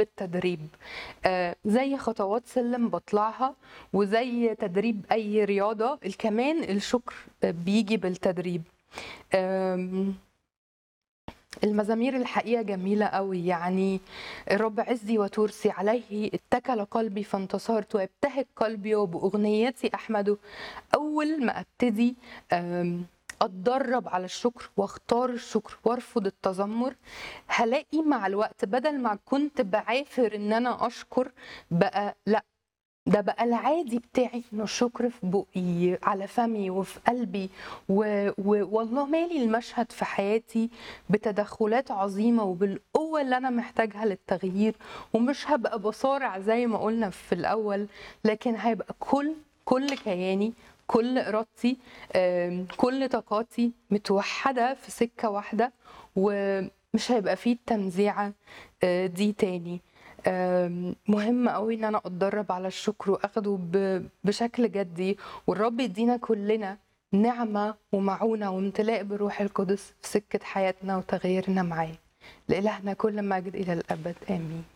بالتدريب آه، زي خطوات سلم بطلعها وزي تدريب اي رياضه كمان الشكر آه، بيجي بالتدريب آم، المزامير الحقيقة جميلة قوي يعني الرب عزي وترسي عليه اتكل قلبي فانتصرت وابتهج قلبي وبأغنيتي أحمده أول ما أبتدي أم، أتدرب على الشكر واختار الشكر وارفض التذمر هلاقي مع الوقت بدل ما كنت بعافر ان انا اشكر بقى لا ده بقى العادي بتاعي انه الشكر في بقي على فمي وفي قلبي و... و... والله مالي المشهد في حياتي بتدخلات عظيمة وبالقوة اللي أنا محتاجها للتغيير ومش هبقى بصارع زي ما قلنا في الأول لكن هيبقى كل كل كياني كل إرادتي آم، كل طاقاتي متوحدة في سكة واحدة ومش هيبقى فيه التنزيعة آه، دي تاني آم، مهم قوي ان انا اتدرب على الشكر واخده ب- بشكل جدي والرب يدينا كلنا نعمة ومعونة وامتلاء بروح القدس في سكة حياتنا وتغييرنا معاه لإلهنا كل مجد إلى الأبد آمين